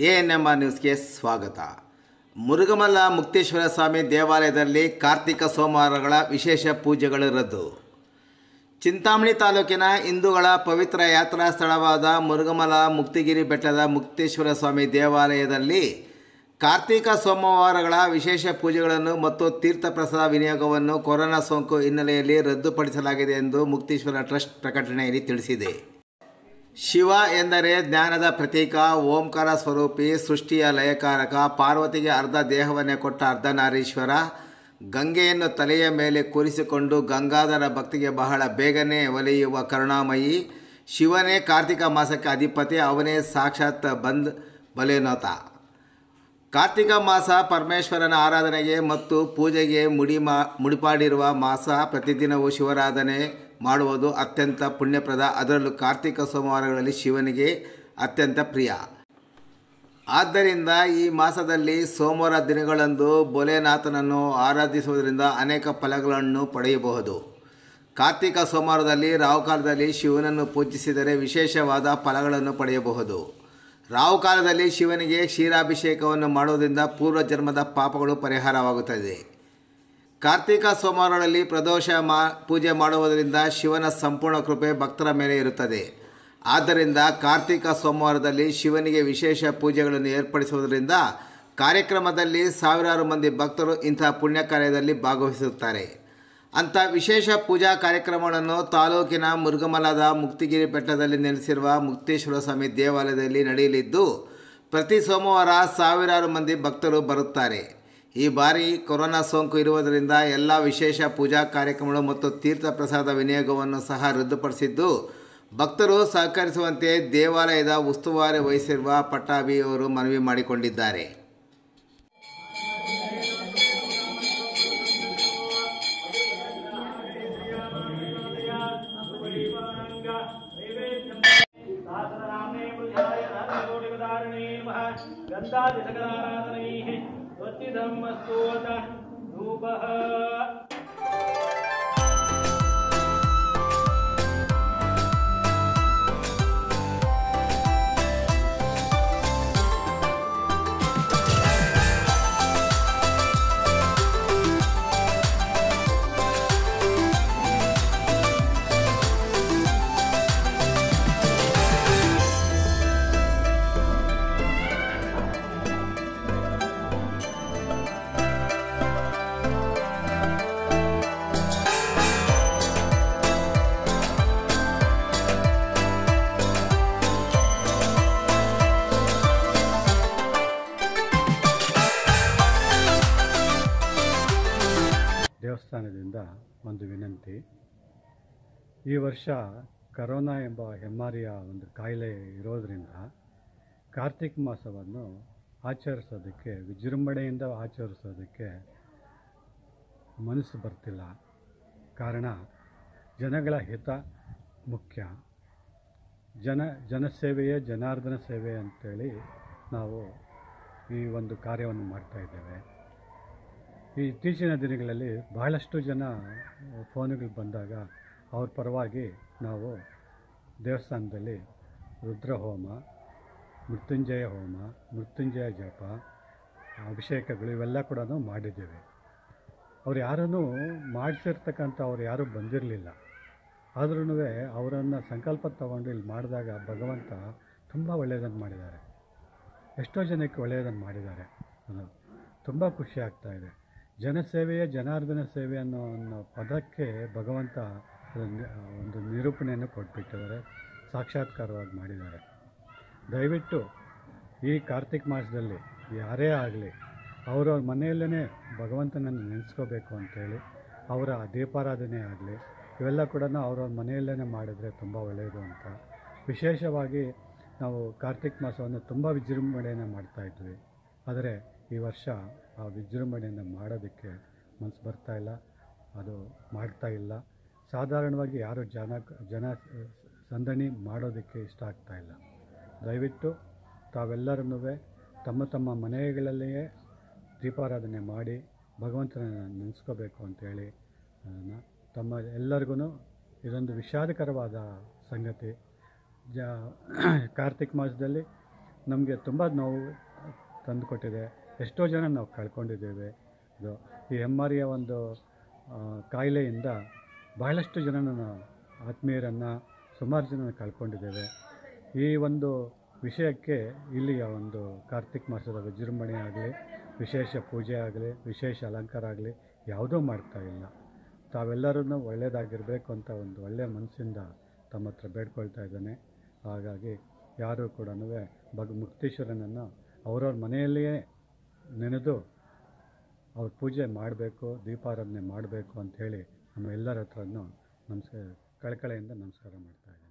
A N M R ನ್ಯೂಸ್ಗೆ ಸ್ವಾಗತ ಮುರುಗಮಲ್ಲ ಮುಕ್ತೇಶ್ವರ ಸ್ವಾಮಿ ದೇವಾಲಯದಲ್ಲಿ ಕಾರ್ತಿಕ ಸೋಮವಾರಗಳ ವಿಶೇಷ ಪೂಜೆಗಳು ರದ್ದು ಚಿಂತಾಮಣಿ ತಾಲೂಕಿನ ಹಿಂದೂಗಳ ಪವಿತ್ರ ಯಾತ್ರಾ ಸ್ಥಳವಾದ ಮುರುಗಮಲ ಮುಕ್ತಿಗಿರಿ ಬೆಟ್ಟದ ಮುಕ್ತೇಶ್ವರ ಸ್ವಾಮಿ ದೇವಾಲಯದಲ್ಲಿ ಕಾರ್ತಿಕ ಸೋಮವಾರಗಳ ವಿಶೇಷ ಪೂಜೆಗಳನ್ನು ಮತ್ತು ತೀರ್ಥ ಪ್ರಸಾದ ವಿನಿಯೋಗವನ್ನು ಕೊರೋನಾ ಸೋಂಕು ಹಿನ್ನೆಲೆಯಲ್ಲಿ ರದ್ದುಪಡಿಸಲಾಗಿದೆ ಎಂದು ಮುಕ್ತೇಶ್ವರ ಟ್ರಸ್ಟ್ ಪ್ರಕಟಣೆಯಲ್ಲಿ ತಿಳಿಸಿದೆ ಶಿವ ಎಂದರೆ ಜ್ಞಾನದ ಪ್ರತೀಕ ಓಂಕಾರ ಸ್ವರೂಪಿ ಸೃಷ್ಟಿಯ ಲಯಕಾರಕ ಪಾರ್ವತಿಗೆ ಅರ್ಧ ದೇಹವನ್ನೇ ಕೊಟ್ಟ ಅರ್ಧನಾರೀಶ್ವರ ಗಂಗೆಯನ್ನು ತಲೆಯ ಮೇಲೆ ಕೂರಿಸಿಕೊಂಡು ಗಂಗಾಧರ ಭಕ್ತಿಗೆ ಬಹಳ ಬೇಗನೆ ಒಲಿಯುವ ಕರುಣಾಮಯಿ ಶಿವನೇ ಕಾರ್ತಿಕ ಮಾಸಕ್ಕೆ ಅಧಿಪತಿ ಅವನೇ ಸಾಕ್ಷಾತ್ ಬಂದ್ ಬಲೇನೋತ ಕಾರ್ತಿಕ ಮಾಸ ಪರಮೇಶ್ವರನ ಆರಾಧನೆಗೆ ಮತ್ತು ಪೂಜೆಗೆ ಮುಡಿ ಮಾ ಮುಡಿಪಾಡಿರುವ ಮಾಸ ಪ್ರತಿದಿನವೂ ಶಿವರಾಧನೆ ಮಾಡುವುದು ಅತ್ಯಂತ ಪುಣ್ಯಪ್ರದ ಅದರಲ್ಲೂ ಕಾರ್ತಿಕ ಸೋಮವಾರಗಳಲ್ಲಿ ಶಿವನಿಗೆ ಅತ್ಯಂತ ಪ್ರಿಯ ಆದ್ದರಿಂದ ಈ ಮಾಸದಲ್ಲಿ ಸೋಮವಾರ ದಿನಗಳಂದು ಭೋಲೆನಾಥನನ್ನು ಆರಾಧಿಸುವುದರಿಂದ ಅನೇಕ ಫಲಗಳನ್ನು ಪಡೆಯಬಹುದು ಕಾರ್ತಿಕ ಸೋಮವಾರದಲ್ಲಿ ರಾಹುಕಾಲದಲ್ಲಿ ಶಿವನನ್ನು ಪೂಜಿಸಿದರೆ ವಿಶೇಷವಾದ ಫಲಗಳನ್ನು ಪಡೆಯಬಹುದು ರಾಹುಕಾಲದಲ್ಲಿ ಶಿವನಿಗೆ ಕ್ಷೀರಾಭಿಷೇಕವನ್ನು ಮಾಡುವುದರಿಂದ ಪೂರ್ವ ಜನ್ಮದ ಪಾಪಗಳು ಪರಿಹಾರವಾಗುತ್ತದೆ ಕಾರ್ತಿಕ ಸೋಮವಾರಗಳಲ್ಲಿ ಪ್ರದೋಷ ಮಾ ಪೂಜೆ ಮಾಡುವುದರಿಂದ ಶಿವನ ಸಂಪೂರ್ಣ ಕೃಪೆ ಭಕ್ತರ ಮೇಲೆ ಇರುತ್ತದೆ ಆದ್ದರಿಂದ ಕಾರ್ತಿಕ ಸೋಮವಾರದಲ್ಲಿ ಶಿವನಿಗೆ ವಿಶೇಷ ಪೂಜೆಗಳನ್ನು ಏರ್ಪಡಿಸುವುದರಿಂದ ಕಾರ್ಯಕ್ರಮದಲ್ಲಿ ಸಾವಿರಾರು ಮಂದಿ ಭಕ್ತರು ಇಂತಹ ಪುಣ್ಯ ಕಾರ್ಯದಲ್ಲಿ ಭಾಗವಹಿಸುತ್ತಾರೆ ಅಂಥ ವಿಶೇಷ ಪೂಜಾ ಕಾರ್ಯಕ್ರಮಗಳನ್ನು ತಾಲೂಕಿನ ಮುರುಗಮಲದ ಮುಕ್ತಿಗಿರಿ ಬೆಟ್ಟದಲ್ಲಿ ನೆಲೆಸಿರುವ ಮುಕ್ತೇಶ್ವರ ಸ್ವಾಮಿ ದೇವಾಲಯದಲ್ಲಿ ನಡೆಯಲಿದ್ದು ಪ್ರತಿ ಸೋಮವಾರ ಸಾವಿರಾರು ಮಂದಿ ಭಕ್ತರು ಬರುತ್ತಾರೆ ಈ ಬಾರಿ ಕೊರೋನಾ ಸೋಂಕು ಇರುವುದರಿಂದ ಎಲ್ಲ ವಿಶೇಷ ಪೂಜಾ ಕಾರ್ಯಕ್ರಮಗಳು ಮತ್ತು ತೀರ್ಥ ಪ್ರಸಾದ ವಿನಿಯೋಗವನ್ನು ಸಹ ರದ್ದುಪಡಿಸಿದ್ದು ಭಕ್ತರು ಸಹಕರಿಸುವಂತೆ ದೇವಾಲಯದ ಉಸ್ತುವಾರಿ ವಹಿಸಿರುವ ಪಟ್ಟಾಭಿಯವರು ಮನವಿ ಮಾಡಿಕೊಂಡಿದ್ದಾರೆ गन्धादिसकलाराधनैः स्वस्तिधर्मस्तोत धूपः ದೇವಸ್ಥಾನದಿಂದ ಒಂದು ವಿನಂತಿ ಈ ವರ್ಷ ಕರೋನಾ ಎಂಬ ಹೆಮ್ಮಾರಿಯ ಒಂದು ಕಾಯಿಲೆ ಇರೋದರಿಂದ ಕಾರ್ತಿಕ್ ಮಾಸವನ್ನು ಆಚರಿಸೋದಕ್ಕೆ ವಿಜೃಂಭಣೆಯಿಂದ ಆಚರಿಸೋದಕ್ಕೆ ಮನಸ್ಸು ಬರ್ತಿಲ್ಲ ಕಾರಣ ಜನಗಳ ಹಿತ ಮುಖ್ಯ ಜನ ಜನಸೇವೆಯೇ ಜನಾರ್ದನ ಸೇವೆ ಅಂತೇಳಿ ನಾವು ಈ ಒಂದು ಕಾರ್ಯವನ್ನು ಮಾಡ್ತಾಯಿದ್ದೇವೆ ಈ ಇತ್ತೀಚಿನ ದಿನಗಳಲ್ಲಿ ಬಹಳಷ್ಟು ಜನ ಫೋನುಗಳು ಬಂದಾಗ ಅವ್ರ ಪರವಾಗಿ ನಾವು ದೇವಸ್ಥಾನದಲ್ಲಿ ರುದ್ರಹೋಮ ಮೃತ್ಯುಂಜಯ ಹೋಮ ಮೃತ್ಯುಂಜಯ ಜಪ ಅಭಿಷೇಕಗಳು ಇವೆಲ್ಲ ಕೂಡ ಮಾಡಿದ್ದೇವೆ ಅವ್ರು ಯಾರೂ ಮಾಡಿಸಿರ್ತಕ್ಕಂಥ ಅವ್ರು ಯಾರೂ ಬಂದಿರಲಿಲ್ಲ ಆದ್ರೂ ಅವರನ್ನು ಸಂಕಲ್ಪ ತಗೊಂಡು ಇಲ್ಲಿ ಮಾಡಿದಾಗ ಭಗವಂತ ತುಂಬ ಒಳ್ಳೆಯದನ್ನು ಮಾಡಿದ್ದಾರೆ ಎಷ್ಟೋ ಜನಕ್ಕೆ ಒಳ್ಳೆಯದನ್ನು ಮಾಡಿದ್ದಾರೆ ಅನ್ನೋದು ತುಂಬ ಖುಷಿ ಆಗ್ತಾ ಇದೆ ಜನಸೇವೆಯೇ ಜನಾರ್ದನ ಸೇವೆ ಅನ್ನೋ ಅನ್ನೋ ಪದಕ್ಕೆ ಭಗವಂತ ಅದನ್ನ ಒಂದು ನಿರೂಪಣೆಯನ್ನು ಕೊಟ್ಬಿಟ್ಟಿದ್ದಾರೆ ಸಾಕ್ಷಾತ್ಕಾರವಾಗಿ ಮಾಡಿದ್ದಾರೆ ದಯವಿಟ್ಟು ಈ ಕಾರ್ತಿಕ್ ಮಾಸದಲ್ಲಿ ಯಾರೇ ಆಗಲಿ ಅವರವ್ರ ಮನೆಯಲ್ಲೇ ಭಗವಂತನನ್ನು ನೆನೆಸ್ಕೋಬೇಕು ಅಂತೇಳಿ ಅವರ ದೀಪಾರಾಧನೆ ಆಗಲಿ ಇವೆಲ್ಲ ಕೂಡ ಅವ್ರವ್ರ ಮನೆಯಲ್ಲೇ ಮಾಡಿದರೆ ತುಂಬ ಒಳ್ಳೆಯದು ಅಂತ ವಿಶೇಷವಾಗಿ ನಾವು ಕಾರ್ತಿಕ್ ಮಾಸವನ್ನು ತುಂಬ ವಿಜೃಂಭಣೆಯನ್ನು ಮಾಡ್ತಾಯಿದ್ವಿ ಆದರೆ ಈ ವರ್ಷ ಆ ವಿಜೃಂಭಣೆಯನ್ನು ಮಾಡೋದಕ್ಕೆ ಮನಸ್ಸು ಬರ್ತಾ ಇಲ್ಲ ಅದು ಮಾಡ್ತಾ ಇಲ್ಲ ಸಾಧಾರಣವಾಗಿ ಯಾರು ಜನ ಜನ ಸಂದಣಿ ಮಾಡೋದಕ್ಕೆ ಇಷ್ಟ ಆಗ್ತಾ ಇಲ್ಲ ದಯವಿಟ್ಟು ತಾವೆಲ್ಲರನ್ನೂ ತಮ್ಮ ತಮ್ಮ ಮನೆಗಳಲ್ಲಿಯೇ ದೀಪಾರಾಧನೆ ಮಾಡಿ ಭಗವಂತನ ನೆನೆಸ್ಕೋಬೇಕು ಅಂತೇಳಿ ಅದನ್ನು ತಮ್ಮ ಎಲ್ಲರಿಗೂ ಇದೊಂದು ವಿಷಾದಕರವಾದ ಸಂಗತಿ ಜ ಕಾರ್ತಿಕ್ ಮಾಸದಲ್ಲಿ ನಮಗೆ ತುಂಬ ನೋವು ತಂದುಕೊಟ್ಟಿದೆ ಎಷ್ಟೋ ಜನ ನಾವು ಕಳ್ಕೊಂಡಿದ್ದೇವೆ ಇದು ಈ ಹೆಮ್ಮಾರಿಯ ಒಂದು ಆ, ಕಾಯಿಲೆಯಿಂದ ಬಹಳಷ್ಟು ಜನನ ನಾವು ಆತ್ಮೀಯರನ್ನು ಸುಮಾರು ಜನ ಕಳ್ಕೊಂಡಿದ್ದೇವೆ ಈ ಒಂದು ವಿಷಯಕ್ಕೆ ಇಲ್ಲಿಯ ಒಂದು ಕಾರ್ತಿಕ್ ಮಾಸದ ವಿಜೃಂಭಣೆ ಆಗಲಿ ವಿಶೇಷ ಪೂಜೆ ಆಗಲಿ ವಿಶೇಷ ಅಲಂಕಾರ ಆಗಲಿ ಯಾವುದೂ ಮಾಡ್ತಾ ಇಲ್ಲ ತಾವೆಲ್ಲರೂ ಒಳ್ಳೆಯದಾಗಿರಬೇಕು ಅಂತ ಒಂದು ಒಳ್ಳೆಯ ಮನಸ್ಸಿಂದ ತಮ್ಮ ಹತ್ರ ಬೇಡ್ಕೊಳ್ತಾ ಇದ್ದಾನೆ ಹಾಗಾಗಿ ಯಾರೂ ಕೂಡ ಭಗ ಮುಕ್ತೇಶ್ವರನನ್ನು ಅವ್ರವ್ರ ಮನೆಯಲ್ಲಿಯೇ ನೆನೆದು ಅವ್ರ ಪೂಜೆ ಮಾಡಬೇಕು ದೀಪಾರಾಧನೆ ಮಾಡಬೇಕು ಅಂಥೇಳಿ ನಮ್ಮ ಎಲ್ಲರ ಹತ್ರನೂ ನಮಸ್ಕಾರ ಕಳಕಳೆಯಿಂದ ನಮಸ್ಕಾರ ಮಾಡ್ತಾ ಇದ್ದೀನಿ